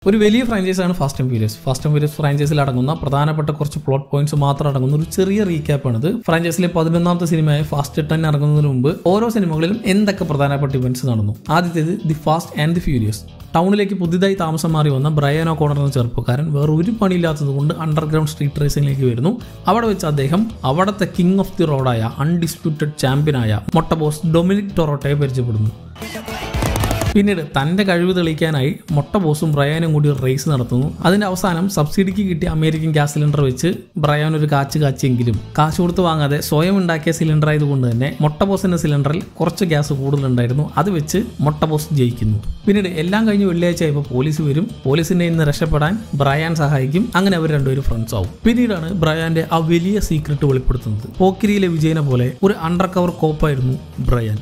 ഒരു വലിയ ഫ്രാഞ്ചൈസാണ് fast and furious fast and furious ഫ്രാഞ്ചൈസിൽ അടങ്ങുന്ന പ്രധാനപ്പെട്ട കുറച്ച് പ്ലോട്ട് പോയിന്റ്സ് മാത്രം അടങ്ങുന്ന ഒരു ചെറിയ റീക്യാപ്പാണിത് ഫ്രാഞ്ചൈസിലെ പതിനൊന്നാമത്തെ സിനിമയായ ഫാസ്റ്റ് ടെൻ ഇറങ്ങുന്നതിന് മുമ്പ് ഓരോ സിനിമകളിലും എന്തൊക്കെ പ്രധാനപ്പെട്ട ഇവന്റ്സ് നടന്നു ആദ്യത്തേത് the fast and the furious ടൗണിലേക്ക് പുതിയതായി താമസം മാറി വന്ന ബ്രയൻ ഓക്കോണർ എന്ന ചെറുപ്പക്കാരൻ വേറെ ഒരു പണിയില്ലാത്തത് കൊണ്ട് അണ്ടർഗ്രൗണ്ട് സ്ട്രീറ്റ് റേസിംഗിലേക്ക് വരുന്നു അവിടെ വെച്ച് അദ്ദേഹം അവിടുത്തെ കിങ് ഓഫ് ദി റോഡായ അൺഡിസ്പ്യൂട്ടഡ് ചാമ്പ്യനായ മൊട്ട ബോസ് ഡൊമിനിക് ടൊറോട്ടയെ പരിചയപ്പെടുന്നു പിന്നീട് തന്റെ കഴിവ് തെളിയിക്കാനായി മൊട്ട ബോസും ബ്രയാനും കൂടി ഒരു റേസ് നടത്തുന്നു അതിന്റെ അവസാനം സബ്സിഡിക്ക് കിട്ടിയ അമേരിക്കൻ ഗ്യാസ് സിലിണ്ടർ വെച്ച് ബ്രയാൻ ഒരു കാച്ച് കാച്ചിയെങ്കിലും കാശ് കൊടുത്ത് വാങ്ങാതെ സ്വയം ഉണ്ടാക്കിയ സിലിണ്ടർ ആയതുകൊണ്ട് തന്നെ മൊട്ട ബോസിന്റെ സിലിണ്ടറിൽ കുറച്ച് ഗ്യാസ് കൂടുതലുണ്ടായിരുന്നു അത് വെച്ച് മൊട്ട ബോസ് ജയിക്കുന്നു പിന്നീട് എല്ലാം കഴിഞ്ഞ് വെള്ളിയാഴ്ച ആയപ്പോൾ പോലീസ് വരും പോലീസിന്റെ നിന്ന് രക്ഷപ്പെടാൻ ബ്രയാൻ സഹായിക്കും അങ്ങനെ അവർ രണ്ടുപേരും ഫ്രണ്ട്സ് ആവും പിന്നീടാണ് ബ്രയാന്റെ ആ വലിയ സീക്രട്ട് വെളിപ്പെടുത്തുന്നത് പോക്കിരിയിലെ വിജയനെ പോലെ ഒരു അണ്ടർ കവർ കോപ്പായിരുന്നു ബ്രയാൻ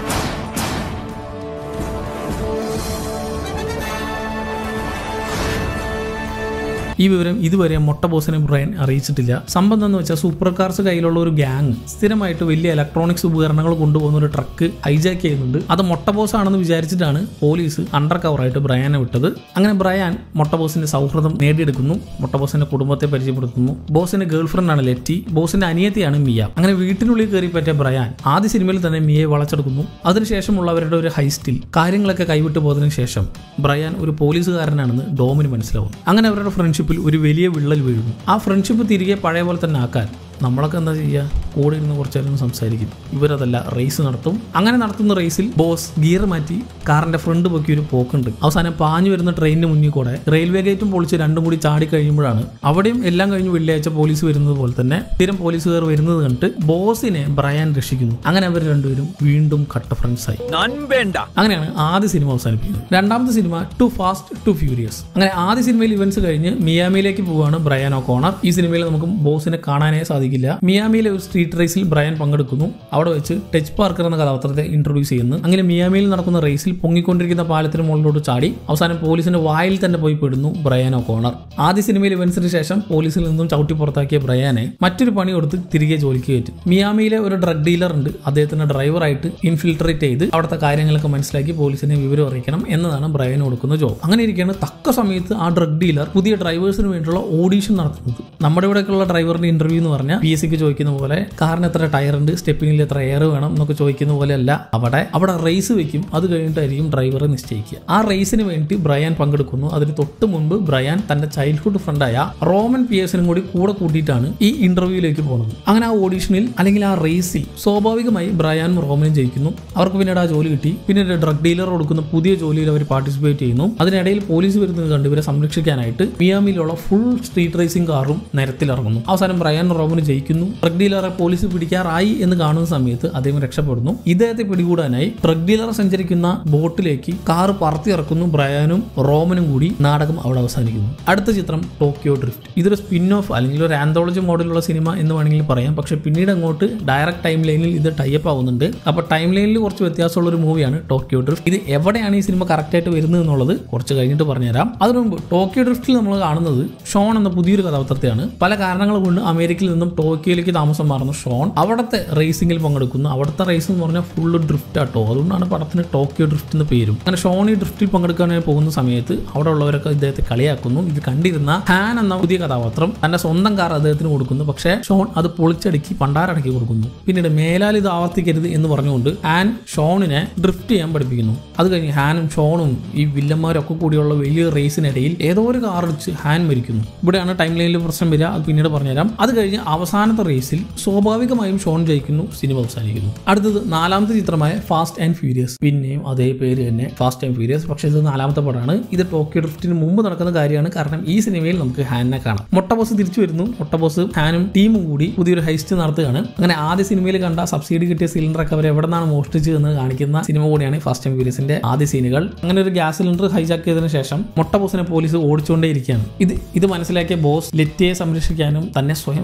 ഈ വിവരം ഇതുവരെ മൊട്ട ബോസിനെ ബ്രയൻ അറിയിച്ചിട്ടില്ല സംബന്ധം എന്ന് വെച്ചാൽ സൂപ്പർ കാർസ് കയ്യിലുള്ള ഒരു ഗ്യാങ് സ്ഥിരമായിട്ട് വലിയ ഇലക്ട്രോണിക്സ് ഉപകരണങ്ങൾ കൊണ്ടുപോകുന്ന ഒരു ട്രക്ക് ഹൈജാക്ക് ചെയ്യുന്നുണ്ട് അത് മൊട്ട ബോസ് ആണെന്ന് വിചാരിച്ചിട്ടാണ് പോലീസ് അണ്ടർ കവറായിട്ട് ബ്രയാനെ വിട്ടത് അങ്ങനെ ബ്രയാൻ മൊട്ട ബോസിന്റെ സൗഹൃദം നേടിയെടുക്കുന്നു മൊട്ട ബോസിന്റെ കുടുംബത്തെ പരിചയപ്പെടുത്തുന്നു ബോസിന്റെ ഗേൾഫ്രണ്ട് ആണ് ലെറ്റി ബോസിന്റെ അനിയത്തിയാണ് മിയ അങ്ങനെ വീട്ടിനുള്ളിൽ കയറി പറ്റിയ ബ്രയാൻ ആദ്യ സിനിമയിൽ തന്നെ മിയയെ വളച്ചെടുക്കുന്നു അതിനുശേഷമുള്ളവരുടെ ഒരു ഹൈസ്റ്റിൽ കാര്യങ്ങളൊക്കെ കൈവിട്ടു പോയതിനു ശേഷം ബ്രയാൻ ഒരു പോലീസുകാരനാണെന്ന് ഡോമിന് മനസ്സിലാവും അങ്ങനെ അവരുടെ ഫ്രണ്ട്ഷിപ്പിൽ ഒരു വലിയ വിള്ളൽ വീഴുന്നു ആ ഫ്രണ്ട്ഷിപ്പ് തിരികെ പഴയ പോലെ തന്നെ ആക്കാൻ നമ്മളൊക്കെ എന്താ ചെയ്യുക കൂടെ ഇരുന്ന് കുറച്ചു നേരം സംസാരിക്കും ഇവരതല്ല റേസ് നടത്തും അങ്ങനെ നടത്തുന്ന റേസിൽ ബോസ് ഗിയർ മാറ്റി കാറിന്റെ ഫ്രണ്ട് പൊക്കി ഒരു പോക്കുണ്ട് അവസാനം പാഞ്ഞു വരുന്ന ട്രെയിനിന് മുന്നിൽ കൂടെ റെയിൽവേ ഗേറ്റും പൊളിച്ച് രണ്ടും കൂടി ചാടി കഴിയുമ്പോഴാണ് അവിടെയും എല്ലാം കഴിഞ്ഞ് വെള്ളിയാഴ്ച പോലീസ് വരുന്നത് പോലെ തന്നെ സ്ഥിരം പോലീസുകാർ വരുന്നത് കണ്ടിട്ട് ബോസിനെ ബ്രയാൻ രക്ഷിക്കുന്നു അങ്ങനെ അവർ രണ്ടുപേരും വീണ്ടും കട്ട ഫ്രണ്ട്സ് ആയി നൻപേണ്ട അങ്ങനെയാണ് ആദ്യ സിനിമ അവസാനിപ്പിക്കുന്നത് രണ്ടാമത്തെ സിനിമ ടു ഫാസ്റ്റ് ടു ഫ്യൂരിയസ് അങ്ങനെ ആദ്യ സിനിമയിൽ ഇവന്റ്സ് കഴിഞ്ഞ് മിയാമിയിലേക്ക് പോവുകയാണ് ബ്രയാൻ ഓക്കോണർ ഈ സിനിമയിൽ നമുക്ക് ബോസിനെ കാണാനേ സാധിക്കില്ല മിയാമിയിലെ ഒരു സ്ട്രീറ്റ് റേസിൽ ബ്രയാൻ പങ്കെടുക്കുന്നു അവിടെ വെച്ച് ടച്ച് പാർക്കർ എന്ന കഥാപാത്രത്തെ ഇൻട്രൊഡ്യൂസ് ചെയ്യുന്നു അങ്ങനെ മിയാമിയിൽ നടക്കുന്ന റേസിൽ പൊങ്ങിക്കൊണ്ടിരിക്കുന്ന പാലത്തിന് മുകളിലോട്ട് ചാടി അവസാനം പോലീസിന്റെ വായിൽ തന്നെ പോയി പെടുന്നു ബ്രയാൻ ഓക്കോണർ ആദ്യ സിനിമയിൽ ഇവന്റ്സിന് ശേഷം പോലീസിൽ നിന്നും ചവിട്ടി പുറത്താക്കിയ ബ്രയാനെ മറ്റൊരു പണി കൊടുത്ത് തിരികെ ജോലിക്ക് കയറ്റും മിയാമിയിലെ ഒരു ഡ്രഗ് ഡീലർ ഉണ്ട് അദ്ദേഹത്തിന്റെ ഡ്രൈവറായിട്ട് ഇൻഫിൽട്രേറ്റ് ചെയ്ത് അവിടുത്തെ കാര്യങ്ങളൊക്കെ മനസ്സിലാക്കി പോലീസിനെ വിവരം അറിയിക്കണം എന്നതാണ് ബ്രയന് കൊടുക്കുന്ന ജോബ് അങ്ങനെ ഇരിക്കുകയാണ് തക്ക സമയത്ത് ആ ഡ്രഗ് ഡീലർ പുതിയ ഡ്രൈവേഴ്സിന് വേണ്ടിയുള്ള ഓഡീഷൻ നടത്തുന്നത് നമ്മുടെ ഇവിടെയൊക്കെയുള്ള ഡ്രൈവറിന്റെ ഇന്റർവ്യൂ എന്ന് പറഞ്ഞാൽ പി എസ് സിക്ക് ചോദിക്കുന്ന പോലെ കാറിന് എത്ര ടയർ ഉണ്ട് സ്റ്റെപ്പിങ്ങിൽ എത്ര എയർ വേണം എന്നൊക്കെ ചോദിക്കുന്ന പോലെ അല്ല അവിടെ അവിടെ റേസ് വെക്കും അത് കഴിഞ്ഞിട്ടായിരിക്കും ഡ്രൈവറെ നിശ്ചയിക്കുക ആ റേസിന് വേണ്ടി ബ്രയാൻ പങ്കെടുക്കുന്നു അതിന് തൊട്ട് മുൻപ് ബ്രയാൻ തന്റെ ചൈൽഡ്ഹുഡ് ഫ്രണ്ടായ റോമൻ പിയേഴ്സിനും കൂടി കൂടെ കൂട്ടിയിട്ടാണ് ഈ ഇന്റർവ്യൂയിലേക്ക് പോകുന്നത് അങ്ങനെ ആ ഓഡീഷനിൽ അല്ലെങ്കിൽ ആ റേസിൽ സ്വാഭാവികമായി ബ്രയാനും റോമനും ജയിക്കുന്നു അവർക്ക് പിന്നീട് ആ ജോലി കിട്ടി പിന്നീട് ഡ്രഗ് ഡീലർ കൊടുക്കുന്ന പുതിയ ജോലിയിൽ അവർ പാർട്ടിസിപ്പേറ്റ് ചെയ്യുന്നു അതിനിടയിൽ പോലീസ് വരുന്നത് കണ്ട് ഇവരെ സംരക്ഷിക്കാനായിട്ട് മിയാമിയിലുള്ള ഫുൾ സ്ട്രീറ്റ് റേസിംഗ് കാറും നിരത്തിലിറങ്ങുന്നു അവസാനം ബ്രയാൻ റോമന് ജയിക്കുന്നു ഡ്രഗ് ഡീലറെ പോലീസ് പിടിക്കാറായി എന്ന് കാണുന്ന സമയത്ത് അദ്ദേഹം രക്ഷപ്പെടുന്നു ഇദ്ദേഹത്തെ പിടികൂടാനായി ഡ്രഗ് ഡീലർ സഞ്ചരിക്കുന്ന ബോട്ടിലേക്ക് കാർ പറത്തിയിറക്കുന്നു ബ്രയാനും റോമനും കൂടി നാടകം അവിടെ അവസാനിക്കുന്നു അടുത്ത ചിത്രം ടോക്കിയോ ഡ്രിഫ്റ്റ് ഇതൊരു സ്പിൻ ഓഫ് അല്ലെങ്കിൽ ഒരു ആന്തോളജി മോഡലുള്ള സിനിമ എന്ന് വേണമെങ്കിൽ പറയാം പക്ഷെ പിന്നീട് അങ്ങോട്ട് ഡയറക്റ്റ് ടൈം ലൈനിൽ ഇത് ടൈപ്പ് ആവുന്നുണ്ട് അപ്പോൾ ടൈം ലൈനിൽ കുറച്ച് വ്യത്യാസമുള്ള ഒരു മൂവിയാണ് ടോക്കിയോ ഡ്രിഫ്റ്റ് ഇത് എവിടെയാണ് ഈ സിനിമ കറക്റ്റ് ആയിട്ട് വരുന്നത് എന്നുള്ളത് കുറച്ച് കഴിഞ്ഞിട്ട് പറഞ്ഞുതരാം അതിനു മുമ്പ് ടോക്കിയോ ഡ്രിഫ്റ്റിൽ നമ്മൾ കാണുന്നത് ഷോൺ എന്ന പുതിയൊരു കഥാപാത്രത്തെയാണ് പല കാരണങ്ങൾ കൊണ്ട് അമേരിക്കയിൽ നിന്നും ടോക്കിയോയിലേക്ക് താമസം മാറുന്ന ഷോൺ അവിടുത്തെ റേസിംഗിൽ പങ്കെടുക്കുന്നു അവിടുത്തെ റേസ് എന്ന് പറഞ്ഞാൽ ഫുള്ള് ഡ്രിഫ്റ്റ് ആട്ടോ അതുകൊണ്ടാണ് പടത്തിന് ടോക്കിയോ ഡ്രിഫ്റ്റ് എന്ന് പേരും അങ്ങനെ ഷോൺ ഈ ഡ്രിഫ്റ്റിൽ പങ്കെടുക്കാനായി പോകുന്ന സമയത്ത് അവിടെ ഉള്ളവരൊക്കെ ഇദ്ദേഹത്തെ കളിയാക്കുന്നു ഇത് കണ്ടിരുന്ന ഹാൻ എന്ന പുതിയ കഥാപാത്രം തന്റെ സ്വന്തം കാർ അദ്ദേഹത്തിന് കൊടുക്കുന്നു പക്ഷേ ഷോൺ അത് പൊളിച്ചടുക്കി പണ്ടാരടക്കി കൊടുക്കുന്നു പിന്നീട് മേലാൽ ഇത് ആവർത്തിക്കരുത് എന്ന് പറഞ്ഞുകൊണ്ട് ഹാൻ ഷോണിനെ ഡ്രിഫ്റ്റ് ചെയ്യാൻ പഠിപ്പിക്കുന്നു അത് കഴിഞ്ഞ് ഹാനും ഷോണും ഈ വില്ലന്മാരൊക്കെ കൂടിയുള്ള വലിയ റേസിനിടയിൽ ഏതോ ഒരു കാർ അടിച്ച് ഹാൻ മരിക്കുന്നു ഇവിടെയാണ് ടൈം ലൈനിൽ പ്രശ്നം വരിക അത് പിന്നീട് പറഞ്ഞുതരാം അത് കഴിഞ്ഞ് അവസാനത്തെ റേസിൽ സ്വാഭാവികമായും ഷോൺ ജയിക്കുന്നു സിനിമ അവസാനിക്കുന്നു അടുത്തത് നാലാമത്തെ ചിത്രമായ ഫാസ്റ്റ് ആൻഡ് ഫ്യൂരിയസ് പിന്നെയും അതേ പേര് തന്നെ ഫാസ്റ്റ് ആൻഡ് ഫ്യൂരിയസ് പക്ഷേ ഇത് നാലാമത്തെ പടമാണ് ഇത് ടോക്കിയോ ഡ്രിഫ്റ്റിന് മുമ്പ് നടക്കുന്ന കാര്യമാണ് കാരണം ഈ സിനിമയിൽ നമുക്ക് ഹാനിനെ കാണാം മൊട്ട ബോസ് തിരിച്ചു വരുന്നു മൊട്ട ബോസ് ഹാനും ടീമും കൂടി പുതിയൊരു ഹൈസ്റ്റ് നടത്തുകയാണ് അങ്ങനെ ആദ്യ സിനിമയിൽ കണ്ട സബ്സിഡി കിട്ടിയ സിലിണ്ടറൊക്കെ അവർ എവിടെ നിന്നാണ് മോഷ്ടിച്ചത് എന്ന് കാണിക്കുന്ന സിനിമ കൂടിയാണ് ഫാസ്റ്റ് ആൻഡ് ഫ്യൂരിയസിന്റെ ആദ്യ സീനുകൾ അങ്ങനെ ഒരു ഗ്യാസ് സിലിണ്ടർ ഹൈജാക്ക് ചെയ്തതിനു ശേഷം മൊട്ട ബോസിനെ പോലീസ് ഓടിച്ചുകൊണ്ടേയിരിക്കുകയാണ് ഇത് ഇത് മനസ്സിലാക്കിയ ബോസ് ലെറ്റിയെ സംരക്ഷിക്കാനും തന്നെ സ്വയം സംരക്ഷിക്കാനും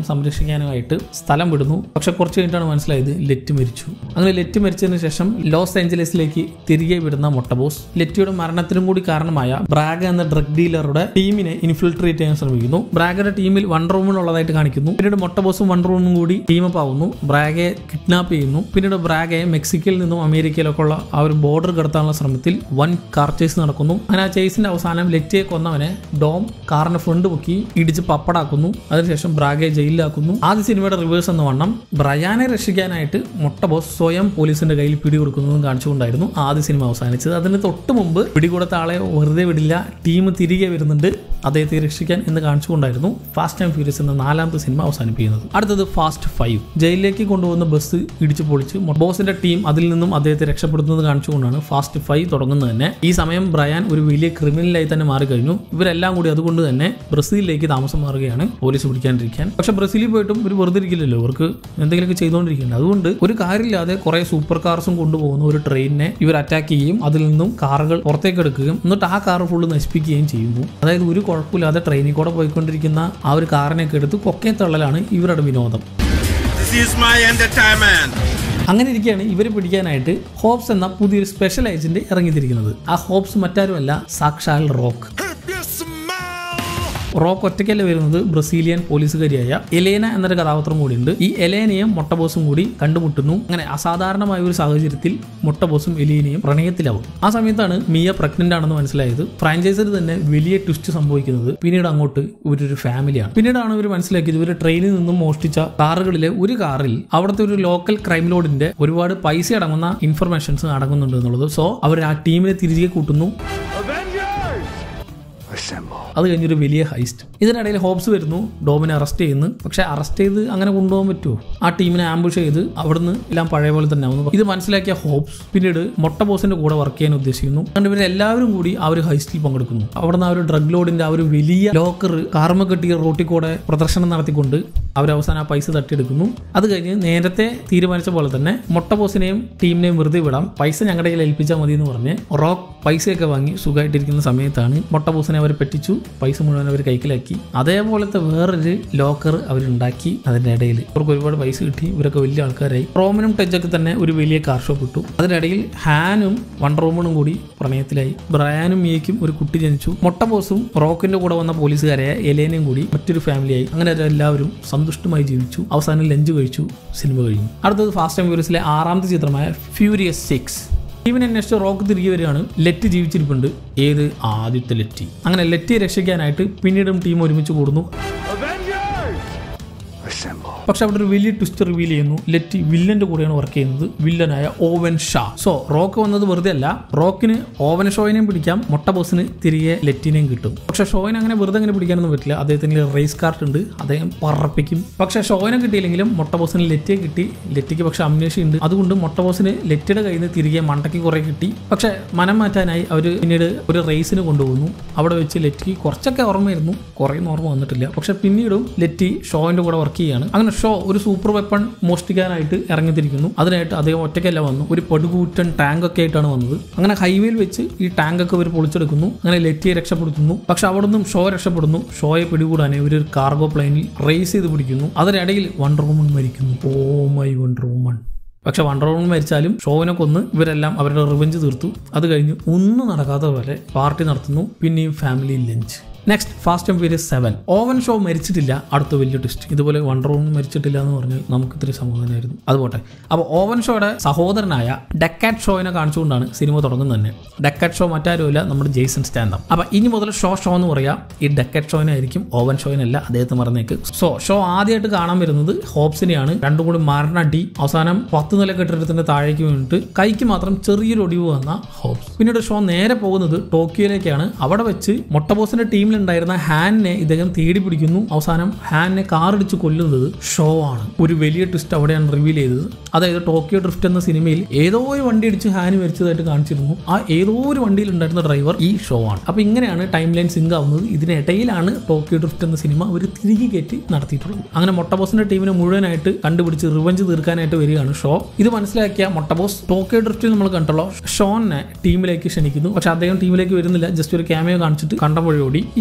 രക്ഷിക്കാനുമായിട്ട് സ്ഥലം വിടുന്നു പക്ഷെ കുറച്ച് കഴിഞ്ഞിട്ടാണ് മനസ്സിലായത് ലെറ്റ് മരിച്ചു അങ്ങനെ ലെറ്റ് മരിച്ചതിന് ശേഷം ലോസ് ഏഞ്ചലസിലേക്ക് തിരികെ വിടുന്ന മൊട്ടബോസ് ലെറ്റിയുടെ മരണത്തിനും കൂടി കാരണമായ ബ്രാഗ എന്ന ഡ്രഗ് ഡീലറുടെ ടീമിനെ ഇൻഫിൽട്രേറ്റ് ചെയ്യാൻ ശ്രമിക്കുന്നു ബ്രാഗയുടെ ടീമിൽ വണ്ടർ വുമൺ ഉള്ളതായിട്ട് കാണിക്കുന്നു പിന്നീട് മൊട്ടബോസും വണ്ടർ വുമണും കൂടി ടീമപ്പ് ആവുന്നു ബ്രാഗയെ കിഡ്നാപ്പ് ചെയ്യുന്നു പിന്നീട് ബ്രാഗയെ മെക്സിക്കോയിൽ നിന്നും അമേരിക്കയിലൊക്കെ ഉള്ള ആ ഒരു ബോർഡർ കടത്താനുള്ള ശ്രമത്തിൽ വൻ കാർ ചേസ് നടക്കുന്നു അങ്ങനെ ആ ചേസിന്റെ അവസാനം ലെറ്റിയെ കൊന്നവനെ ഡോം കാറിന്റെ ഫ്രണ്ട് പൊക്കി ഇടിച്ച് പപ്പടാക്കുന്നു അതിനുശേഷം ബ്രാഗയെ ജയിലിലാക്കുന്നു ആദ്യ സിനിമയുടെ റിവേഴ്സ് എന്ന വണ്ണം ബ്രയാനെ രക്ഷിക്കാനായിട്ട് മൊട്ട ബോസ് സ്വയം പോലീസിന്റെ കയ്യിൽ പിടികൊടുക്കുന്നതും കാണിച്ചുകൊണ്ടായിരുന്നു ആദ്യ സിനിമ അവസാനിച്ചത് അതിന് തൊട്ട് മുമ്പ് പിടികൊടുത്ത ആളെ വെറുതെ വിടില്ല ടീം തിരികെ വരുന്നുണ്ട് അദ്ദേഹത്തെ രക്ഷിക്കാൻ എന്ന് കാണിച്ചുകൊണ്ടായിരുന്നു ഫാസ്റ്റ് ആൻഡ് ഫ്യൂരിയസ് എന്ന നാലാമത്തെ സിനിമ അവസാനിപ്പിക്കുന്നത് അടുത്തത് ഫാസ്റ്റ് ഫൈവ് ജയിലിലേക്ക് കൊണ്ടുപോകുന്ന ബസ് ഇടിച്ചു പൊളിച്ച് ബോസിന്റെ ടീം അതിൽ നിന്നും അദ്ദേഹത്തെ രക്ഷപ്പെടുത്തുന്നത് കാണിച്ചുകൊണ്ടാണ് ഫാസ്റ്റ് ഫൈവ് തുടങ്ങുന്നത് തന്നെ ഈ സമയം ബ്രയാൻ ഒരു വലിയ ക്രിമിനലായി തന്നെ മാറിക്കഴിഞ്ഞു ഇവരെല്ലാം കൂടി അതുകൊണ്ട് തന്നെ ബ്രസീലിലേക്ക് താമസം മാറുകയാണ് പോലീസ് പിടിക്കാണ്ടിരിക്കാൻ പക്ഷെ ബ്രസീലിൽ പോയിട്ടും ഒരു വെറുതെ ഇരിക്കില്ലല്ലോ അവർക്ക് എന്തെങ്കിലുമൊക്കെ ചെയ്തുകൊണ്ടിരിക്കുന്നുണ്ട് അതുകൊണ്ട് ഒരു കാര്യമില്ലാതെ കുറെ സൂപ്പർ കാർസും കൊണ്ടുപോകുന്ന ഒരു ട്രെയിനിനെ ഇവർ അറ്റാക്ക് ചെയ്യുകയും അതിൽ നിന്നും കാറുകൾ പുറത്തേക്ക് എടുക്കുകയും എന്നിട്ട് ആ കാർ ഫുള്ള് നശിപ്പിക്കുകയും ചെയ്യുന്നു അതായത് ഒരു കുഴപ്പമില്ലാതെ ട്രെയിനിൽ കൂടെ പോയിക്കൊണ്ടിരിക്കുന്ന ആ ഒരു കാറിനെയൊക്കെ എടുത്ത് കൊക്കെ തള്ളലാണ് ഇവരുടെ വിനോദം This is my entertainment. അങ്ങനെ ഇരിക്കുകയാണ് ഇവരെ പിടിക്കാനായിട്ട് ഹോപ്സ് എന്ന പുതിയൊരു സ്പെഷ്യൽ ഏജന്റ് ഇറങ്ങിത്തിരിക്കുന്നത് ആ ഹോപ്സ് മറ്റാരുമല്ല സാക്ഷാൽ റോക്ക് റോക്ക് ഒറ്റയ്ക്കല്ല വരുന്നത് ബ്രസീലിയൻ പോലീസുകാരിയായ എലേന എന്നൊരു കഥാപാത്രം കൂടിയുണ്ട് ഈ എലേനയും മൊട്ടബോസും കൂടി കണ്ടുമുട്ടുന്നു അങ്ങനെ അസാധാരണമായ ഒരു സാഹചര്യത്തിൽ മൊട്ടബോസും എലീനയും പ്രണയത്തിലാവും ആ സമയത്താണ് മിയ പ്രഗ്നന്റ് ആണെന്ന് മനസ്സിലായത് ഫ്രാഞ്ചൈസിൽ തന്നെ വലിയ ട്വിസ്റ്റ് സംഭവിക്കുന്നത് പിന്നീട് അങ്ങോട്ട് ഇവരൊരു ഫാമിലിയാണ് പിന്നീടാണ് ഇവർ മനസ്സിലാക്കിയത് ഇവർ ട്രെയിനിൽ നിന്നും മോഷ്ടിച്ച കാറുകളിലെ ഒരു കാറിൽ അവിടുത്തെ ഒരു ലോക്കൽ ക്രൈം ലോഡിന്റെ ഒരുപാട് പൈസ അടങ്ങുന്ന ഇൻഫർമേഷൻസ് അടങ്ങുന്നുണ്ട് എന്നുള്ളത് സോ അവർ ആ ടീമിനെ തിരികെ കൂട്ടുന്നു അത് കഴിഞ്ഞൊരു വലിയ ഹൈസ്റ്റ് ഇതിനിടയിൽ ഹോപ്സ് വരുന്നു ഡോമിനെ അറസ്റ്റ് ചെയ്യുന്നു പക്ഷെ അറസ്റ്റ് ചെയ്ത് അങ്ങനെ കൊണ്ടുപോകാൻ പറ്റുമോ ആ ടീമിനെ ആംബുഷ് ചെയ്ത് അവിടുന്ന് എല്ലാം പഴയ പോലെ തന്നെ ആവുന്നു ഇത് മനസ്സിലാക്കിയ ഹോപ്സ് പിന്നീട് മൊട്ട ബോസിന്റെ കൂടെ വർക്ക് ചെയ്യാൻ ഉദ്ദേശിക്കുന്നു അതുകൊണ്ട് ഇവരെല്ലാവരും കൂടി ആ ഒരു ഹൈസ്റ്റിൽ പങ്കെടുക്കുന്നു അവിടുന്ന് ആ ഒരു ഡ്രഗ് ലോഡിന്റെ ആ ഒരു വലിയ ലോക്കർ കാർമ കെട്ടിയ റോട്ടിൽ കൂടെ പ്രദർശനം നടത്തിക്കൊണ്ട് അവർ അവസാനം ആ പൈസ തട്ടിയെടുക്കുന്നു അത് കഴിഞ്ഞ് നേരത്തെ തീരുമാനിച്ച പോലെ തന്നെ മൊട്ട ബോസിനെയും ടീമിനെയും വെറുതെ വിടാം പൈസ ഞങ്ങളുടെ കയ്യിൽ ഏൽപ്പിച്ചാൽ മതി എന്ന് പറഞ്ഞ് റോക്ക് പൈസയൊക്കെ വാങ്ങി സുഖമായിട്ടിരിക്കുന്ന സമയത്താണ് മൊട്ട ബോസിനെ അവർ പെട്ടിച്ചു പൈസ മുഴുവൻ അവർ കൈക്കലാക്കി അതേപോലത്തെ വേറൊരു ലോക്കർ അവരുണ്ടാക്കി അതിന്റെ ഇടയിൽ അവർക്ക് ഒരുപാട് പൈസ കിട്ടി ഇവരൊക്കെ വലിയ ആൾക്കാരായി റോമനും ടെച്ചൊക്കെ തന്നെ ഒരു വലിയ കാർ ഷോപ്പ് ഇട്ടു അതിനിടയിൽ ഹാനും വണ്ടർ റോമണും കൂടി പ്രണയത്തിലായി ബ്രയാനും മിയയ്ക്കും ഒരു കുട്ടി ജനിച്ചു മൊട്ട ബോസും റോക്കിന്റെ കൂടെ വന്ന പോലീസുകാരായ എലേനയും കൂടി മറ്റൊരു ഫാമിലിയായി അങ്ങനെ അവരെല്ലാവരും സന്തുഷ്ടമായി ജീവിച്ചു അവസാനം ലഞ്ച് കഴിച്ചു സിനിമ കഴിഞ്ഞു അടുത്തത് ഫാസ്റ്റ് ആൻഡ് ഫ്യൂരിയസിലെ ആറാമത്തെ ചിത്രമായ ഫ്യൂരിയസ് സിക്സ് ടീമിനെ അന്വേഷിച്ച് റോക്ക് തിരികെ വരികയാണ് ലെറ്റ് ജീവിച്ചിരിപ്പുണ്ട് ഏത് ആദ്യത്തെ ലെറ്റി അങ്ങനെ ലെറ്റിയെ രക്ഷിക്കാനായിട്ട് പിന്നീടും ടീം ഒരുമിച്ച് കൂടുന്നു പക്ഷെ അവിടെ ഒരു വലിയ ട്വിസ്റ്റ് റിവീൽ ചെയ്യുന്നു ലെറ്റി വില്ലന്റെ കൂടെയാണ് വർക്ക് ചെയ്യുന്നത് വില്ലനായ ഓവൻ ഷാ സോ റോക്ക് വന്നത് വെറുതെ അല്ല റോക്കിന് ഓവൻ ഷോയിനെയും പിടിക്കാം മൊട്ട ബോസിന് തിരികെ ലെറ്റിനെയും കിട്ടും പക്ഷെ ഷോയിനെ അങ്ങനെ വെറുതെ അങ്ങനെ പിടിക്കാനൊന്നും പറ്റില്ല അദ്ദേഹത്തിന് റേസ് കാർട്ട് ഉണ്ട് അദ്ദേഹം പറപ്പിക്കും പക്ഷെ ഷോയിനെ കിട്ടിയില്ലെങ്കിലും മൊട്ട ബോസിന് ലെറ്റിയെ കിട്ടി ലെറ്റിക്ക് പക്ഷെ അമ്നേഷ്യ ഉണ്ട് അതുകൊണ്ട് മൊട്ട ബോസിന് ലെറ്റിയുടെ കയ്യിൽ നിന്ന് തിരികെ മണ്ടയ്ക്ക് കുറെ കിട്ടി പക്ഷെ മനം മാറ്റാനായി അവർ പിന്നീട് ഒരു റേസിന് കൊണ്ടുപോകുന്നു അവിടെ വെച്ച് ലെറ്റിക്ക് കുറച്ചൊക്കെ ഓർമ്മയായിരുന്നു കുറേ ഓർമ്മ വന്നിട്ടില്ല പക്ഷെ പിന്നീടും ലെറ്റി ഷോയിന്റെ കൂടെ വർക്ക് ചെയ്യാണ് അങ്ങനെ ഷോ ഒരു സൂപ്പർ വെപ്പൺ മോഷ്ടിക്കാനായിട്ട് ഇറങ്ങിത്തിരിക്കുന്നു അതിനായിട്ട് അദ്ദേഹം ഒറ്റയ്ക്കല്ല വന്നു ഒരു പടുകൂറ്റൻ ടാങ്ക് ഒക്കെ ആയിട്ടാണ് വന്നത് അങ്ങനെ ഹൈവേയിൽ വെച്ച് ഈ ടാങ്ക് ഒക്കെ ഇവർ പൊളിച്ചെടുക്കുന്നു അങ്ങനെ ലെറ്റിയെ രക്ഷപ്പെടുത്തുന്നു പക്ഷെ അവിടെ നിന്നും ഷോ രക്ഷപ്പെടുന്നു ഷോയെ പിടികൂടാൻ ഇവർ ഒരു കാർഗോ പ്ലെയിനിൽ റേസ് ചെയ്ത് പിടിക്കുന്നു അതിനിടയിൽ വണ്ടർ വുമൺ മരിക്കുന്നു ഓ മൈ വണ്ടർ വുമൺ പക്ഷെ വണ്ടർ വുമൺ മരിച്ചാലും ഷോവിനെ കൊന്ന് ഇവരെല്ലാം അവരുടെ റിവഞ്ച് തീർത്തു അത് കഴിഞ്ഞ് ഒന്നും നടക്കാത്ത പോലെ പാർട്ടി നടത്തുന്നു പിന്നെയും family lunch next fast and furious seven Owen Shaw മരിച്ചിട്ടില്ല അടുത്ത വലിയ ട്വിസ്റ്റ് ഇതുപോലെ വണ്ടർ വുമൺ മരിച്ചിട്ടില്ല എന്ന് പറഞ്ഞ് നമുക്ക് ഇത്തിരി സമാധാനമായിരുന്നു അതുപോട്ടെ അപ്പോൾ ഓവൻ ഷോയുടെ സഹോദരനായ ഡെക്കാറ്റ് ഷോയിനെ കാണിച്ചുകൊണ്ടാണ് സിനിമ തുടങ്ങുന്നത് തന്നെ ഡെക്കാറ്റ് ഷോ മറ്റാരുമില്ല നമ്മുടെ ജെയ്സൺ സ്റ്റാൻഡം അപ്പോൾ ഇനി മുതൽ ഷോ ഷോ എന്ന് പറയാം ഈ ഡെക്കാറ്റ് ഷോയിനായിരിക്കും ഓവൻ ഷോയിനല്ല അദ്ദേഹത്തെ മറന്നേക്ക് സോ ഷോ ആദ്യമായിട്ട് കാണാൻ വരുന്നത് ഹോപ്സിനെയാണ് രണ്ടും കൂടി മരണടി അവസാനം പത്ത് നില കെട്ടിടത്തിന്റെ താഴേക്ക് വീണിട്ട് കൈക്ക് മാത്രം ചെറിയൊരു ഒടിവ് വന്ന ഹോപ്സ് പിന്നീട് ഷോ നേരെ പോകുന്നത് ടോക്കിയോയിലേക്കാണ് അവിടെ വെച്ച് മൊട്ടബോസിന്റെ ടീമിലുണ്ടായിരുന്ന ഹാനിനെ ഇദ്ദേഹം തേടി പിടിക്കുന്നു അവസാനം ഹാനിനെ കാറിടിച്ച് കൊല്ലുന്നത് ഷോ ആണ് ഒരു വലിയ ട്വിസ്റ്റ് അവിടെയാണ് റിവീൽ ചെയ്തത് അതായത് ടോക്കിയോ ഡ്രിഫ്റ്റ് എന്ന സിനിമയിൽ ഏതോ ഒരു വണ്ടി ഇടിച്ച് ഹാനി മരിച്ചതായിട്ട് കാണിച്ചിരുന്നു ആ ഏതോ ഒരു വണ്ടിയിൽ ഉണ്ടായിരുന്ന ഡ്രൈവർ ഈ ഷോ ആണ് അപ്പൊ ഇങ്ങനെയാണ് ടൈം ലൈൻ സിങ്ക് ആവുന്നത് ഇതിനിടയിലാണ് ടോക്കിയോ ഡ്രിഫ്റ്റ് എന്ന സിനിമ അവർ തിരികെ കയറ്റി നടത്തിയിട്ടുള്ളത് അങ്ങനെ മൊട്ടബോസിന്റെ ടീമിനെ മുഴുവനായിട്ട് കണ്ടുപിടിച്ച് റിവഞ്ച് തീർക്കാനായിട്ട് വരികയാണ് ഷോ ഇത് മനസ്സിലാക്കിയ മൊട്ടബോസ് ടോക്കിയോ ഡ്രിഫ്റ്റിൽ നമ്മൾ കണ്ടല്ലോ ഷോനെ ടീമിലേക്ക് ക്ഷണിക്കുന്നു പക്ഷെ അദ്ദേഹം ടീമിലേക്ക് വരുന്നില്ല ജസ്റ്റ് ഒരു ക്യാമയോ കാണിച്ചിട്ട് കണ്ട വഴി ഓടി ഈ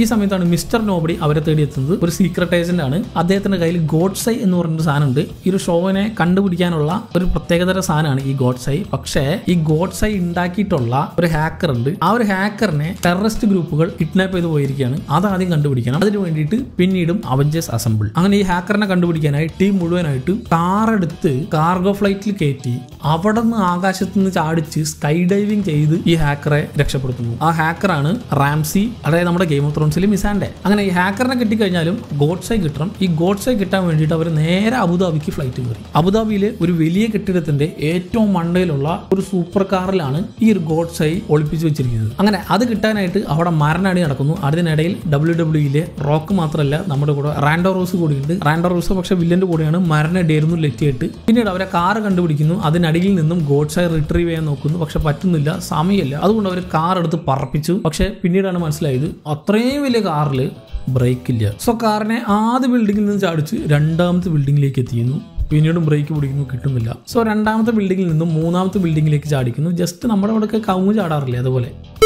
ഈ സമയത്താണ് മിസ്റ്റർ നോബഡി അവരെ തേടി എത്തുന്നത് ഒരു സീക്രട്ട് ഏജന്റ് ആണ് അദ്ദേഹത്തിന്റെ കയ്യിൽ ഗോഡ്സൈ എന്ന് പറഞ്ഞൊരു സാധനമുണ്ട് ഈ ഒരു ഷോവിനെ കണ്ടുപിടിക്കാനുള്ള ഒരു പ്രത്യേകതര സാധനമാണ് ഈ ഗോഡ്സൈ പക്ഷേ ഈ ഗോഡ്സൈ ഉണ്ടാക്കിയിട്ടുള്ള ഒരു ഹാക്കർ ഉണ്ട് ആ ഒരു ഹാക്കറിനെ ടെററിസ്റ്റ് ഗ്രൂപ്പുകൾ കിഡ്നാപ്പ് ചെയ്ത് പോയിരിക്കുകയാണ് അത് ആദ്യം കണ്ടുപിടിക്കണം അതിന് വേണ്ടിയിട്ട് പിന്നീടും അവഞ്ചേഴ്സ് അസംബിൾ അങ്ങനെ ഈ ഹാക്കറിനെ കണ്ടുപിടിക്കാനായി ടീം മുഴുവനായിട്ട് കാർ എടുത്ത് കാർഗോ ഫ്ലൈറ്റിൽ കയറ്റി അവിടെ നിന്ന് ആകാശത്ത് നിന്ന് ചാടിച്ച് സ്കൈ ഡൈവിംഗ് ചെയ്ത് ഈ ഹാക്കറെ രക്ഷപ്പെടുത്തുന്നു ആ ഹാക്കറാണ് റാംസി അതായത് നമ്മുടെ ഗെയിം ഓഫ് ത്രോൺസിലെ മിസാൻഡെ അങ്ങനെ ഈ ഹാക്കറിനെ കിട്ടിക്കഴിഞ്ഞാലും ഗോഡ്സൈ കിട്ടണം ഈ ഗോഡ്സൈ കിട്ടാൻ വേണ്ടിയിട്ട് അവർ നേരെ അബുദാബിക്ക് ഫ്ലൈറ്റ് കയറി അബുദാബിയിലെ ഒരു വലിയ കെട്ടിടത്തിന്റെ ഏറ്റവും മണ്ടയിലുള്ള ഒരു സൂപ്പർ കാറിലാണ് ഈ ഒരു ഗോഡ്സൈ ഒളിപ്പിച്ചു വെച്ചിരിക്കുന്നത് അങ്ങനെ അത് കിട്ടാനായിട്ട് അവിടെ മരണടി നടക്കുന്നു അതിനിടയിൽ ഡബ്ല്യു ഡബ്ല്യുയിലെ റോക്ക് മാത്രമല്ല നമ്മുടെ കൂടെ റാൻഡോ റോസ് കൂടിയുണ്ട് റാൻഡോ റോസ് പക്ഷേ വില്ലന്റെ കൂടെയാണ് മരണടിയായിരുന്നു ലറ്റിയായിട്ട് പിന്നീട് അവരെ കാർ കണ്ടുപിടിക്കുന്നു അതിനടിയിൽ നിന്നും ഗോഡ്സൈ റിട്രീവ് ചെയ്യാൻ നോക്കുന്നു പക്ഷെ പറ്റുന്നില്ല സമയമില്ല അതുകൊണ്ട് അവർ കാർ എടുത്ത് പറപ്പിച്ചു പക്ഷെ പിന്നീടാണ് മനസ്സിലായത് അത്രയും വലിയ കാറിൽ ബ്രേക്ക് ഇല്ല സോ കാറിനെ ആദ്യ ബിൽഡിങ്ങിൽ നിന്ന് ചാടിച്ച് രണ്ടാമത്തെ ബിൽഡിങ്ങിലേക്ക് എത്തിക്കുന്നു പിന്നീടും ബ്രേക്ക് പിടിക്കുന്നു കിട്ടുന്നില്ല സോ രണ്ടാമത്തെ ബിൽഡിങ്ങിൽ നിന്നും മൂന്നാമത്തെ ബിൽഡിങ്ങിലേക്ക് ചാടിക്കുന്നു ജസ്റ്റ് നമ്മുടെ അവിടെയൊക്കെ കവുങ്ങ് ചാടാറില്ലേ അതുപോലെ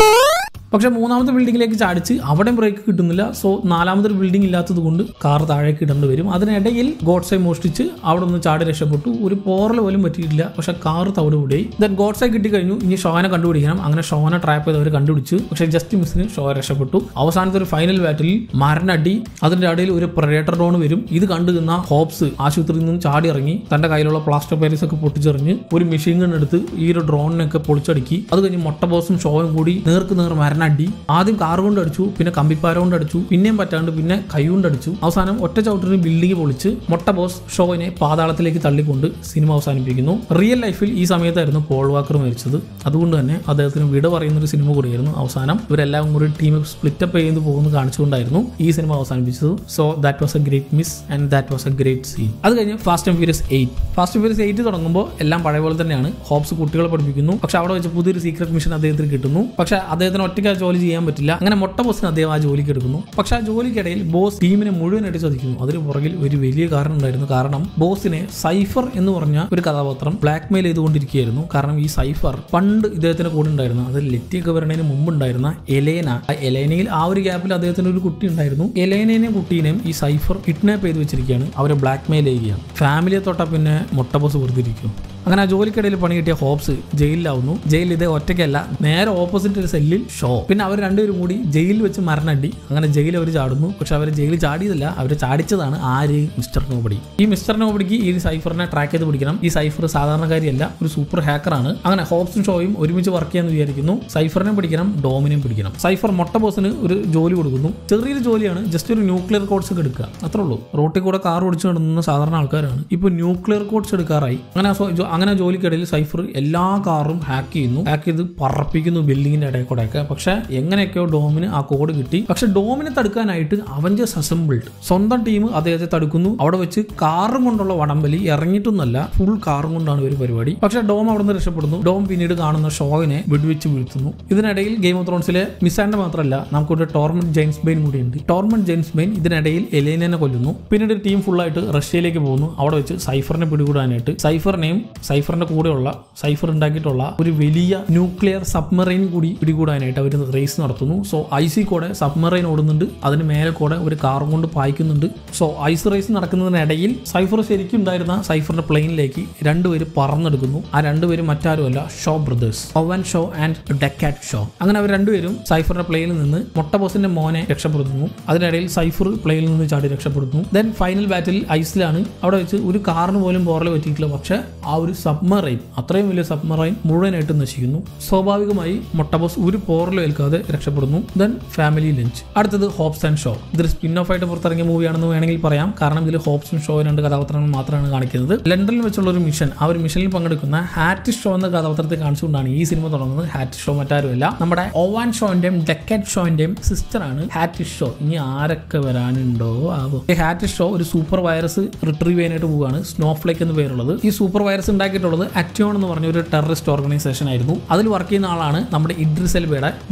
പക്ഷെ മൂന്നാമത്തെ ബിൽഡിങ്ങിലേക്ക് ചാടിച്ച് അവിടെ ബ്രേക്ക് കിട്ടുന്നില്ല സോ നാലാമത്തെ ഒരു ബിൽഡിംഗ് ഇല്ലാത്തത് കൊണ്ട് കാർ താഴേക്ക് ഇടേണ്ടി വരും അതിനിടയിൽ ഗോഡ്സൈ മോഷ്ടിച്ച് അവിടെ നിന്ന് ചാടി രക്ഷപ്പെട്ടു ഒരു പോറൽ പോലും പറ്റിയിട്ടില്ല പക്ഷെ കാർ തവിട് വിടുകയി ദെൻ ഗോഡ്സൈ കിട്ടിക്കഴിഞ്ഞു ഇനി ഷോനെ കണ്ടുപിടിക്കണം അങ്ങനെ ഷോനെ ട്രാപ്പ് ചെയ്ത് അവർ കണ്ടുപിടിച്ചു പക്ഷെ ജസ്റ്റ് മിസ്സിന് ഷോ രക്ഷപ്പെട്ടു അവസാനത്തെ ഒരു ഫൈനൽ ബാറ്റിൽ മരണടി അതിന്റെ ഇടയിൽ ഒരു പ്രഡേറ്റർ ഡോൺ വരും ഇത് കണ്ടു നിന്ന ഹോപ്സ് ആശുപത്രിയിൽ നിന്നും ചാടി ഇറങ്ങി തന്റെ കയ്യിലുള്ള പ്ലാസ്റ്റർ പാരീസ് ഒക്കെ പൊട്ടിച്ചെറിഞ്ഞ് ഒരു മെഷീൻ ഗൺ എടുത്ത് ഈ ഒരു ഡ്രോണിനൊക്കെ പൊളിച്ചടുക്കി അത് കഴിഞ്ഞ് മൊട്ട ബോസും ഷോയും കൂടി നേർക്ക് നേർ മരണടി ആദ്യം കാർ കൊണ്ട് അടിച്ചു പിന്നെ കമ്പിപ്പാര കൊണ്ട് അടിച്ചു പിന്നെയും പറ്റാണ്ട് പിന്നെ കൈ കൊണ്ട് അടിച്ചു അവസാനം ഒറ്റ ചവിട്ടിന് ബിൽഡിംഗ് പൊളിച്ച് മൊട്ട ബോസ് ഷോയിനെ പാതാളത്തിലേക്ക് തള്ളിക്കൊണ്ട് സിനിമ അവസാനിപ്പിക്കുന്നു റിയൽ ലൈഫിൽ ഈ സമയത്തായിരുന്നു പോൾ വാക്കർ മരിച്ചത് അതുകൊണ്ട് തന്നെ അദ്ദേഹത്തിന് വിട പറയുന്ന ഒരു സിനിമ കൂടിയായിരുന്നു അവസാനം ഇവരെല്ലാം കൂടി ടീം സ്പ്ലിറ്റപ്പ് ചെയ്ത് പോകുന്നു കാണിച്ചുകൊണ്ടായിരുന്നു ഈ സിനിമ അവസാനിപ്പിച്ചത് so that was a great miss and that was a great scene അത് കഴിഞ്ഞ് fast and furious eight fast and furious eight തുടങ്ങുമ്പോൾ എല്ലാം പഴയ പോലെ തന്നെയാണ് ഹോപ്സ് കുട്ടികളെ പഠിപ്പിക്കുന്നു പക്ഷെ അവിടെ വെച്ച് പുതിയൊരു സീക്രട്ട് മിഷൻ അദ്ദേഹത്തിന് കിട്ടുന്നു പക്ഷെ അദ്ദേഹത്തിന് ഒറ്റയ്ക്ക് ആ ജോലി ചെയ്യാൻ പറ്റില്ല അങ്ങനെ മൊട്ട ബോസിന് അദ്ദേഹം ആ ജോലിക്ക് എടുക്കുന്നു പക്ഷെ ആ ജോലിക്കിടയിൽ ബോസ് ടീമിനെ മുഴുവനായിട്ട് ചതിക്കുന്നു അതിന് പുറകിൽ ഒരു വലിയ കാരണം ഉണ്ടായിരുന്നു കാരണം ബോസിനെ സൈഫർ എന്ന് പറഞ്ഞ ഒരു കഥാപാത്രം ബ്ലാക്ക് മെയിൽ ചെയ്തുകൊണ്ടിരിക്കുകയായിരുന്നു കാരണം ഈ സൈഫർ പണ്ട് ഇദ്ദേഹത്തിന്റെ കൂടെ ഉണ്ടായിരുന്നു അത് ലെറ്റിയൊക്കെ വരണതിന് മുമ്പ് ഉണ്ടായിരുന്ന എലേന ആ എലേനയിൽ ആ ഒരു ഗ്യാപ്പിൽ അദ്ദേഹത്തിന് ഒരു കുട്ടി ഉണ്ടായിരുന്നു എലേനേനെയും കുട്ടീനെയും ഈ സൈഫർ കിഡ്നാപ്പ് ചെയ്ത് വെച്ചിരിക്കുകയാണ് അവരെ ബ്ലാക്ക് മെയിൽ ചെയ്യുകയാണ് ഫാമിലിയെ തൊട്ടാ പിന്നെ മൊട്ട ബോസ് വെറുതെ ഇരിക്കും അങ്ങനെ ആ ജോലിക്കിടയിൽ പണി കിട്ടിയ ഹോപ്സ് ജയിലിലാവുന്നു ജയിലിൽ ഇതേ ഒറ്റയ്ക്കല്ല നേരെ ഓപ്പോസിറ്റ് ഒരു സെല്ലിൽ ഷോ പിന്നെ അവർ രണ്ടുപേരും കൂടി ജയിലിൽ വെച്ച് മരണടി അങ്ങനെ ജയിലിൽ അവർ ചാടുന്നു പക്ഷെ അവർ ജയിലിൽ ചാടിയതല്ല അവർ ചാടിച്ചതാണ് ആര് മിസ്റ്റർ നോബടി ഈ മിസ്റ്റർ നോബടിക്ക് ഈ സൈഫറിനെ ട്രാക്ക് ചെയ്ത് പിടിക്കണം ഈ സൈഫർ സാധാരണക്കാരിയല്ല ഒരു സൂപ്പർ ഹാക്കറാണ് അങ്ങനെ ഹോപ്സും ഷോയും ഒരുമിച്ച് വർക്ക് ചെയ്യാന്ന് വിചാരിക്കുന്നു സൈഫറിനെ പിടിക്കണം ഡോമിനെയും പിടിക്കണം സൈഫർ മൊട്ട ബോസിന് ഒരു ജോലി കൊടുക്കുന്നു ചെറിയൊരു ജോലിയാണ് ജസ്റ്റ് ഒരു ന്യൂക്ലിയർ കോഡ്സ് ഒക്കെ എടുക്കുക അത്രേ ഉള്ളൂ റോട്ടിൽ കൂടെ കാർ ഓടിച്ചു നടന്ന സാധാരണ ആൾക്കാരാണ് ഇപ്പോൾ ന്യൂക്ലിയർ കോഡ്സ് എടുക്കാറായി അങ്ങനെ ആ സോ- ജോ- അങ്ങനെ ജോലിക്കിടയിൽ സൈഫർ എല്ലാ കാറും ഹാക്ക് ചെയ്യുന്നു ഹാക്ക് ചെയ്ത് പറപ്പിക്കുന്നു ബിൽഡിങ്ങിന്റെ ഇടയിൽ കൂടെയൊക്കെ പക്ഷെ എങ്ങനെയൊക്കെയോ ഡോമിന് ആ കോഡ് കിട്ടി പക്ഷെ ഡോമിനെ തടുക്കാനായിട്ട് അവഞ്ചേഴ്സ് അസംബിൾഡ് സ്വന്തം ടീം അദ്ദേഹത്തെ തടുക്കുന്നു അവിടെ വെച്ച് കാറും കൊണ്ടുള്ള വടംവലി ഇറങ്ങിയിട്ടൊന്നല്ല ഫുൾ കാറും കൊണ്ടാണ് ഒരു പരിപാടി പക്ഷെ ഡോം അവിടെ നിന്ന് രക്ഷപ്പെടുന്നു ഡോം പിന്നീട് കാണുന്ന ഷോയിനെ വെടിവെച്ച് വീഴ്ത്തുന്നു ഇതിനിടയിൽ ഗെയിം ഓഫ് ത്രോൺസിലെ മിസാൻഡ് മാത്രമല്ല നമുക്കൊരു ടോർമൻ ജെയിംസ് ബെയിൻ കൂടിയുണ്ട് ടോർമൻ ജെയിംസ് ബെയിൻ ഇതിനിടയിൽ എലേനെ കൊല്ലുന്നു പിന്നീട് ടീം ഫുള്ളായിട്ട് റഷ്യയിലേക്ക് പോകുന്നു അവിടെ വെച്ച് സൈഫറിനെ പിടികൂടാനായിട്ട് സൈഫറിനെയും സൈഫറിന്റെ കൂടെയുള്ള സൈഫർ ഉണ്ടാക്കിയിട്ടുള്ള ഒരു വലിയ ന്യൂക്ലിയർ സബ്മറൈൻ കൂടി പിടികൂടാനായിട്ട് അവർ റേസ് നടത്തുന്നു സോ ഐസി കൂടെ സബ്മറൈൻ ഓടുന്നുണ്ട് അതിന് മേലെ കൂടെ ഒരു കാറും കൊണ്ട് പായിക്കുന്നുണ്ട് സോ ഐസ് റേസ് നടക്കുന്നതിനിടയിൽ സൈഫർ ശരിക്കും ഉണ്ടായിരുന്ന സൈഫറിന്റെ പ്ലെയിനിലേക്ക് രണ്ടുപേര് പറന്നെടുക്കുന്നു ആ രണ്ടുപേരും മറ്റാരുമല്ല Shaw brothers Owen Shaw and Deckard Shaw അങ്ങനെ അവർ രണ്ടുപേരും സൈഫറിന്റെ പ്ലെയിനിൽ നിന്ന് മൊട്ട ബോസിന്റെ മോനെ രക്ഷപ്പെടുത്തുന്നു അതിനിടയിൽ സൈഫർ പ്ലെയിനിൽ നിന്ന് ചാടി രക്ഷപ്പെടുന്നു ദെൻ ഫൈനൽ ബാറ്റിൽ ഐസിലാണ് അവിടെ വെച്ച് ഒരു കാറിന് പോലും പോറൽ പറ്റിയിട്ടില്ല പക്ഷെ ആ ഒരു സബ്മറൈൻ അത്രയും വലിയ സബ്മറൈൻ മുഴുവനായിട്ട് നശിക്കുന്നു സ്വാഭാവികമായി മൊട്ടബോസ് ഒരു പോറലും ഏൽക്കാതെ രക്ഷപ്പെടുന്നു ദെൻ ഫാമിലി ലഞ്ച് അടുത്തത് ഹോപ്സ് ആൻഡ് ഷോ ഇതൊരു സ്പിൻ ഓഫ് ആയിട്ട് പുറത്തിറങ്ങിയ മൂവിയാണെന്ന് വേണമെങ്കിൽ പറയാം കാരണം ഇതിൽ ഹോപ്സ് ആൻഡ് ഷോ രണ്ട് കഥാപാത്രങ്ങൾ മാത്രമാണ് കാണിക്കുന്നത് ലണ്ടനിൽ വെച്ചുള്ള ഒരു മിഷൻ ആ ഒരു മിഷനിൽ പങ്കെടുക്കുന്ന ഹാറ്റ് ഷോ എന്ന കഥാപാത്രത്തെ കാണിച്ചുകൊണ്ടാണ് ഈ സിനിമ തുടങ്ങുന്നത് ഹാറ്റ് ഷോ മറ്റാരുമല്ല നമ്മുടെ ഓവാൻ ഷോന്റെയും ഡെക്കറ്റ് ഷോന്റെയും സിസ്റ്ററാണ് ഹാറ്റ് ഷോ ഇനി ആരൊക്കെ വരാനുണ്ടോ ആവോ ഈ ഹാറ്റ് ഷോ ഒരു സൂപ്പർ വൈറസ് റിട്രീവ് ചെയ്യാനായിട്ട് പോവുകയാണ് സ്നോഫ്ലേക്ക് എന്ന് പേരുള്ളത് ഈ സൂപ്പർ വൈറസ് ഉണ്ടാക്കിയിട്ടുള്ളത് അറ്റോൺ എന്ന് പറഞ്ഞ ഒരു ടെററിസ്റ്റ് ഓർഗനൈസേഷൻ ആയിരുന്നു അതിൽ വർക്ക് ചെയ്യുന്ന ആളാണ് നമ്മുടെ ഇഡ്രിസ് എൽബയുടെ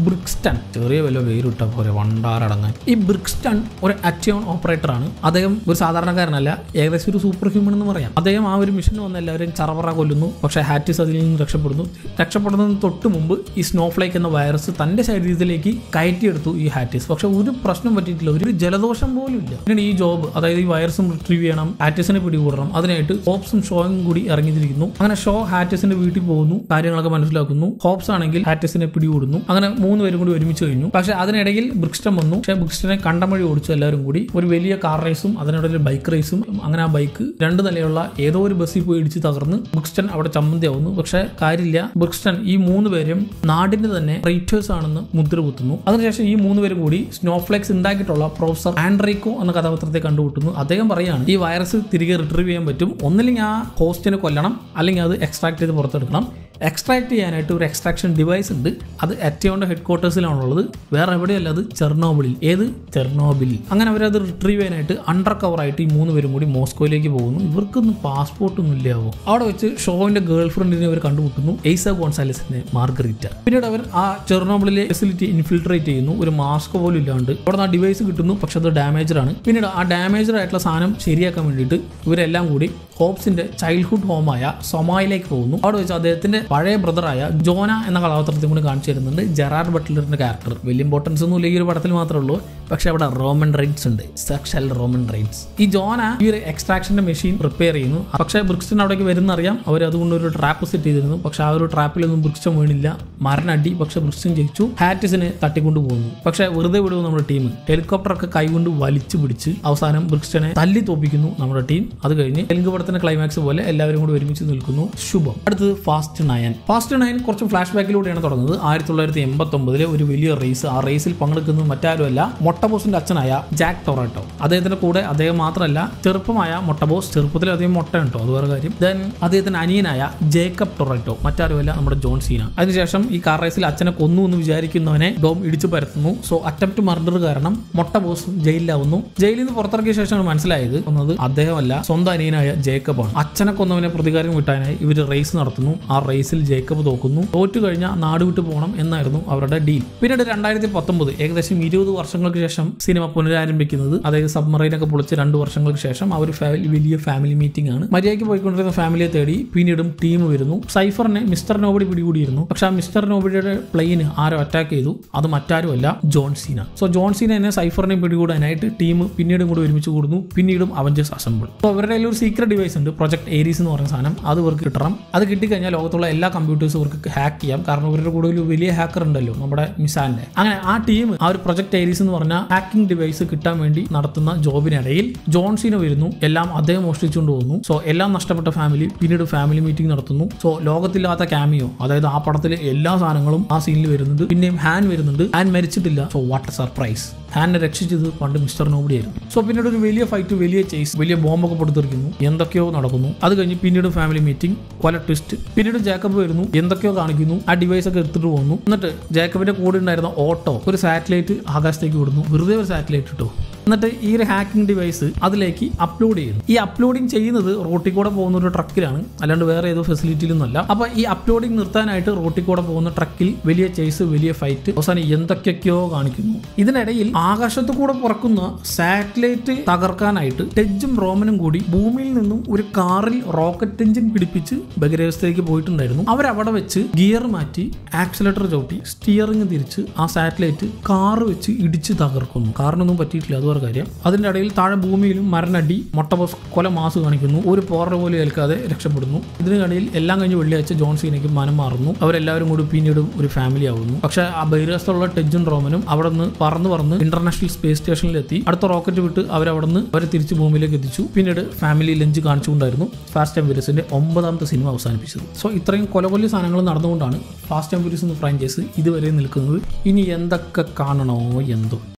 ബ്രിക്സ്റ്റൺ ചെറിയ വല്ല പേരിട്ട പോലെ വണ്ടാരടങ്ങാൻ ഈ ബ്രിക്സ്റ്റൺ ഒരു അറ്റിയോൺ ഓപ്പറേറ്ററാണ് അദ്ദേഹം ഒരു സാധാരണക്കാരനല്ല ഏകദേശം ഒരു സൂപ്പർ ഹ്യൂമൻ എന്ന് പറയാം അദ്ദേഹം ആ ഒരു മിഷന് വന്ന് എല്ലാവരും ചറവറ കൊല്ലുന്നു പക്ഷേ ഹാറ്റിസ് അതിൽ നിന്ന് രക്ഷപ്പെടുന്നു രക്ഷപ്പെടുന്നതിന് തൊട്ട് മുമ്പ് ഈ സ്നോഫ്ലേക്ക് എന്ന വൈറസ് തന്റെ ശരീരത്തിലേക്ക് കയറ്റിയെടുത്തു ഈ ഹാറ്റിസ് പക്ഷെ ഒരു പ്രശ്നം പറ്റിയിട്ടില്ല ഒരു ജലദോഷം പോലും ഇല്ല പിന്നെ ഈ ജോബ് അതായത് ഈ വൈറസും റിട്രീവ് ചെയ്യണം ഹാറ്റിസിനെ പിടികൂടണം അതിനായിട്ട് ഹോപ്സും ഷോയും കൂടി ഇറങ്ങിയിരിക്കുന്നു അങ്ങനെ ഷോ ഹാറ്റിസിന്റെ വീട്ടിൽ പോകുന്നു കാര്യങ്ങളൊക്കെ മനസ്സിലാക്കുന്നു ഹോപ്സ് ആണെങ്കിൽ ഹാറ്റിസിനെ പിടികൂടുന്നു അങ്ങനെ മൂന്ന് പേരും കൂടി ഒരുമിച്ച് കഴിഞ്ഞു പക്ഷെ അതിനിടയിൽ ബ്രിക്സ്റ്റൺ വന്നു പക്ഷേ ബ്രിക്സ്റ്റനെ കണ്ടം വഴി ഓടിച്ചു എല്ലാവരും കൂടി ഒരു വലിയ കാർ റേസും അതിനിടയിൽ ബൈക്ക് റേസും അങ്ങനെ ആ ബൈക്ക് രണ്ട് നിലയുള്ള ഏതോ ഒരു ബസ്സിൽ പോയി ഇടിച്ച് തകർന്ന് ബ്രിക്സ്റ്റൺ അവിടെ ചമ്മന്തിയാവുന്നു പക്ഷെ കാര്യമില്ല ബ്രിക്സ്റ്റൺ ഈ മൂന്ന് പേരും നാടിന്റെ തന്നെ റൈറ്റേഴ്സ് ആണെന്ന് മുദ്ര കുത്തുന്നു അതിനുശേഷം ഈ മൂന്ന് പേരും കൂടി സ്നോഫ്ലെക്സ് ഉണ്ടാക്കിയിട്ടുള്ള പ്രൊഫസർ ആൻഡ്രിക്കോ എന്ന കഥാപാത്രത്തെ കണ്ടുമുട്ടുന്നു അദ്ദേഹം പറയാണ് ഈ വൈറസ് തിരികെ റിട്രീവ് ചെയ്യാൻ പറ്റും ഒന്നില്ലെങ്കിൽ ആ ഹോസ്റ്റിനെ കൊല്ലണം അല്ലെങ്കിൽ അത് എക്സ്ട്രാക്ട് ചെയ്ത് പുറത്തെടുക്കണം എക്സ്ട്രാക്ട് ചെയ്യാനായിട്ട് ഒരു എക്സ്ട്രാക്ഷൻ ഡിവൈസ് ഉണ്ട് അത് അറ്റയോന്റെ ഹെഡ് ക്വാർട്ടേഴ്സിലാണുള്ളത് വേറെ എവിടെയല്ല അത് ചെർണോബിളിൽ ഏത് ചെർണോബിലിൽ അങ്ങനെ അവരത് റിട്രീവ് ചെയ്യാനായിട്ട് അണ്ടർ കവർ ആയിട്ട് ഈ മൂന്ന് പേരും കൂടി മോസ്കോയിലേക്ക് പോകുന്നു ഇവർക്കൊന്നും പാസ്പോർട്ടൊന്നും ഇല്ലാവോ അവിടെ വെച്ച് ഷോവിന്റെ ഗേൾ ഫ്രണ്ടിനെ അവർ കണ്ടുമുട്ടുന്നു എയ്സ ഗോൺസാലിസിന്റെ മാർഗറിറ്റ പിന്നീട് അവർ ആ ചെർണോബിളിലെ ഫെസിലിറ്റി ഇൻഫിൽട്രേറ്റ് ചെയ്യുന്നു ഒരു മാസ്ക് പോലും ഇല്ലാണ്ട് അവിടെ നിന്ന് ആ ഡിവൈസ് കിട്ടുന്നു പക്ഷെ അത് ഡാമേജഡ് ആണ് പിന്നീട് ആ ഡാമേജഡ് ആയിട്ടുള്ള സാധനം ശരിയാക്കാൻ വേണ്ടിയിട്ട് ഇവരെല്ലാം കൂടി ഹോപ്സിന്റെ ചൈൽഡ്ഹുഡ് ഹോമായ സൊമായിലേക്ക് പോകുന്നു അവിടെ വെച്ച് അദ്ദേഹത്തിന്റെ പഴയ ബ്രദറായ ജോന എന്ന കഥാപാത്രത്തെ കൂടി കാണിച്ചു തരുന്നുണ്ട് ജെറാർഡ് ബട്ട്ലറിന്റെ ക്യാരക്ടർ വലിയ ഇമ്പോർട്ടൻസ് ഒന്നും ഇല്ല ഈ ഒരു പടത്തിൽ മാത്രമേ ഉള്ളൂ പക്ഷെ അവിടെ റോമൻ റൈറ്റ്സ് ഉണ്ട് സെക്ഷൽ റോമൻ റൈറ്റ്സ് ഈ ജോന ഈ ഒരു എക്സ്ട്രാക്ഷന്റെ മെഷീൻ റിപ്പയർ ചെയ്യുന്നു പക്ഷേ ബ്രിക്സ്റ്റൻ അവിടേക്ക് വരുന്ന അറിയാം അവർ അതുകൊണ്ട് ഒരു ട്രാപ്പ് സെറ്റ് ചെയ്തിരുന്നു പക്ഷെ ആ ഒരു ട്രാപ്പിലൊന്നും ബ്രിക്സ്റ്റൻ വീണില്ല മരണടി പക്ഷെ ബ്രിക്സ്റ്റൻ ജയിച്ചു ഹാറ്റിസിനെ തട്ടിക്കൊണ്ടു പോകുന്നു പക്ഷെ വെറുതെ വിടുന്നു നമ്മുടെ ടീം ഹെലികോപ്റ്റർ ഒക്കെ കൈകൊണ്ട് വലിച്ചു പിടിച്ച് അവസാനം ബ്രിക്സ്റ്റനെ തല്ലി തോപ്പിക്കുന്നു നമ്മുടെ ടീം അത് കഴിഞ്ഞ് തെലുങ്ക് പടത്തിന്റെ ക്ലൈമാക്സ് പോലെ എല്ലാവരും കൂടി ഒരുമിച്ച് നിൽക്കുന്നു ശുഭം അടുത്തത് ഫാസ്റ്റ് നയൻ ഫാസ്റ്റ് നയൻ കുറച്ച് ഫ്ലാഷ് ബാക്കിലൂടെയാണ് തുടങ്ങുന്നത് ആയിരത്തി തൊള്ളായിരത്തി എൺപത്തി ഒമ്പതിലെ ഒരു വലിയ റേസ് ആ റേസിൽ പങ്കെടുക്കുന്നത് മറ്റാരുമല്ല മൊട്ടബോസിന്റെ അച്ഛനായ ജാക്ക് ടൊറാട്ടോ അദ്ദേഹത്തിന്റെ കൂടെ അദ്ദേഹം മാത്രമല്ല ചെറുപ്പമായ മൊട്ടബോസ് ചെറുപ്പത്തിൽ അധികം മുട്ട ഉണ്ടോ അത് വേറെ കാര്യം ദെൻ അദ്ദേഹത്തിന്റെ അനിയനായ ജേക്കബ് ടൊറാട്ടോ മറ്റാരുമല്ല നമ്മുടെ ജോൺ സീന അതിനുശേഷം ഈ കാർ റേസിൽ അച്ഛനെ കൊന്നു എന്ന് വിചാരിക്കുന്നവനെ ഡോം ഇടിച്ചു പരത്തുന്നു സോ അറ്റംപ്റ്റ് മർഡർ കാരണം മൊട്ടബോസ് ജയിലിലാവുന്നു ജയിലിൽ നിന്ന് പുറത്തിറക്കിയ ശേഷമാണ് മനസ്സിലായത് ഒന്നത് അദ്ദേഹമല്ല സ്വന്തം അനിയനായ ജേക്കബ് ആണ് അച്ഛനെ കൊന്നവനെ പ്രതികാരം കിട്ടാനായി ഇവർ റേസ് നടത്തുന്നു ആ റേസിൽ ജേക്കബ് തോക്കുന്നു തോറ്റു കഴിഞ്ഞാൽ നാട് വിട്ടു പോകണം എന്നായിരുന്നു അവരുടെ ഡീൽ പിന്നീട് രണ്ടായിരത്തി പത്തൊമ്പത് ഏകദേശം ഇരുപത് വർഷങ്ങൾക്ക് ശേഷം സിനിമ പുനരാരംഭിക്കുന്നത് അതായത് സബ്മറൈനൊക്കെ പൊളിച്ച് രണ്ട് വർഷങ്ങൾക്ക് ശേഷം ആ ഒരു ഫാമിലി വലിയ ഫാമിലി മീറ്റിംഗ് ആണ് മര്യാദയ്ക്ക് പോയിക്കൊണ്ടിരുന്ന ഫാമിലിയെ തേടി പിന്നീടും ടീം വരുന്നു സൈഫറിനെ മിസ്റ്റർ നോബഡി പിടികൂടിയിരുന്നു പക്ഷെ ആ മിസ്റ്റർ നോബഡിയുടെ പ്ലെയിന് ആരോ അറ്റാക്ക് ചെയ്തു അത് മറ്റാരുമല്ല John Cena so John Cena എന്നെ സൈഫറിനെ പിടികൂടാനായിട്ട് ടീം പിന്നീടും കൂടി ഒരുമിച്ച് കൂടുന്നു പിന്നീടും അവഞ്ചേഴ്സ് അസംബിൾ അപ്പോൾ അവരുടെ കയ്യിൽ ഒരു സീക്രട്ട് ഡിവൈസ് ഉണ്ട് പ്രൊജക്ട് ഏരീസ് എന്ന് പറയുന്ന സാധനം അത് ഇവർക്ക് കിട്ടണം അത് കിട്ടിക്കഴിഞ്ഞാൽ ലോകത്തുള്ള എല്ലാ കമ്പ്യൂട്ടേഴ്സും ഇവർക്ക് ഹാക്ക് ചെയ്യാം കാരണം ഇവരുടെ കൂടെ ഒരു വലിയ ഹാക്കർ ഉണ്ടല്ലോ നമ്മുടെ മിസാന്റെ അങ്ങനെ ആ ടീം ആ ഒരു പ്രൊജക്ട് ഏരീസ് എന്ന് പറഞ്ഞ ഹാക്കിംഗ് ഡിവൈസ് കിട്ടാൻ വേണ്ടി നടത്തുന്ന ജോബിനിടയിൽ ജോൺസിന് വരുന്നു എല്ലാം അദ്ദേഹം മോഷ്ടിച്ചുകൊണ്ട് പോകുന്നു സോ എല്ലാം നഷ്ടപ്പെട്ട ഫാമിലി പിന്നീട് ഫാമിലി മീറ്റിംഗ് നടത്തുന്നു സോ ലോകത്തില്ലാത്ത ക്യാമിയോ അതായത് ആ പടത്തിലെ എല്ലാ സാധനങ്ങളും ആ സീനിൽ വരുന്നുണ്ട് പിന്നെയും ഹാൻ വരുന്നുണ്ട് ഹാൻ മരിച്ചിട്ടില്ല സോ വാട്ട് സർപ്രൈസ് ഹാനെ രക്ഷിച്ചത് പണ്ട് മിസ്റ്റർ നോബഡി ആയിരുന്നു സോ പിന്നീട് ഒരു വലിയ ഫൈറ്റ് വലിയ ചേസ് വലിയ ബോംബൊക്കെ പൊടുത്തെറിക്കുന്നു എന്തൊക്കെയോ നടക്കുന്നു അത് കഴിഞ്ഞ് പിന്നീട് ഫാമിലി മീറ്റിംഗ് കൊല ട്വിസ്റ്റ് പിന്നീട് ജേക്കബ് വരുന്നു എന്തൊക്കെയോ കാണിക്കുന്നു ആ ഡിവൈസ് ഒക്കെ എടുത്തിട്ട് പോകുന്നു എന്നിട്ട് ജേക്കബിന്റെ കൂടെ ഉണ്ടായിരുന്ന ഓട്ടോ ഒരു സാറ്റലൈറ്റ് ആകാശത്തേക്ക് വിടുന്നു വെറുതെ ഒരു സാറ്റലൈറ്റ് ഇട്ടു എന്നിട്ട് ഈ ഒരു ഹാക്കിംഗ് ഡിവൈസ് അതിലേക്ക് അപ്ലോഡ് ചെയ്യുന്നു ഈ അപ്ലോഡിങ് ചെയ്യുന്നത് റോട്ടിൽ കൂടെ പോകുന്ന ഒരു ട്രക്കിലാണ് അല്ലാണ്ട് വേറെ ഏതോ ഫെസിലിറ്റിയിലൊന്നുമല്ല അപ്പൊ ഈ അപ്ലോഡിങ് നിർത്താനായിട്ട് റോട്ടിൽ കൂടെ പോകുന്ന ട്രക്കിൽ വലിയ ചേസ് വലിയ ഫൈറ്റ് അവസാനം എന്തൊക്കെയൊക്കെയോ കാണിക്കുന്നു ഇതിനിടയിൽ ആകാശത്ത് കൂടെ പറക്കുന്ന സാറ്റലൈറ്റ് തകർക്കാനായിട്ട് ടെജും റോമനും കൂടി ഭൂമിയിൽ നിന്നും ഒരു കാറിൽ റോക്കറ്റ് എഞ്ചിൻ പിടിപ്പിച്ച് ബഹിരാകാശത്തേക്ക് പോയിട്ടുണ്ടായിരുന്നു അവരവിടെ വെച്ച് ഗിയർ മാറ്റി ആക്സിലേറ്റർ ചവിട്ടി സ്റ്റിയറിംഗ് തിരിച്ച് ആ സാറ്റലൈറ്റ് കാറ് വെച്ച് ഇടിച്ച് തകർക്കുന്നു കാറിനൊന്നും പറ്റിയിട്ടില്ല അത് വേറെ കാര്യം അതിന്റെ ഇടയിൽ താഴെ ഭൂമിയിലും മരണടി മൊട്ടബോസ് കൊല മാസ് കാണിക്കുന്നു ഒരു പോറ പോലും ഏൽക്കാതെ രക്ഷപ്പെടുന്നു ഇതിനിടയിൽ എല്ലാം കഴിഞ്ഞ് വെള്ളിയാഴ്ച ജോൺ സീനയ്ക്ക് മനം മാറുന്നു അവരെല്ലാവരും കൂടി പിന്നീടും ഒരു ഫാമിലി ആവുന്നു പക്ഷെ ആ ബഹിരാകാശത്തുള്ള ടെജും റോമനും അവിടെ നിന്ന് പറന്ന് പറന്ന് ഇന്റർനാഷണൽ സ്പേസ് സ്റ്റേഷനിലെത്തി അടുത്ത റോക്കറ്റ് വിട്ട് അവരവിടെ നിന്ന് അവരെ തിരിച്ച് ഭൂമിയിലേക്ക് എത്തിച്ചു പിന്നീട് ഫാമിലി ലഞ്ച് കാണിച്ചുകൊണ്ടായിരുന്നു ഫാസ്റ്റ് ആൻഡ് ഫ്യൂരിയസിന്റെ ഒമ്പതാമത്തെ സിനിമ അവസാനിപ്പിച്ചത് സോ ഇത്രയും കൊലകൊല്ലി സാധനങ്ങൾ നടന്നുകൊണ്ടാണ് ഫാസ്റ്റ് ആൻഡ് ഫ്യൂരിയസ് എന്ന ഫ്രാഞ്ചൈസ് ഇതുവരെ നിൽക്കുന്നത് ഇനി എന്തൊക്കെ കാണണോ എന്തോ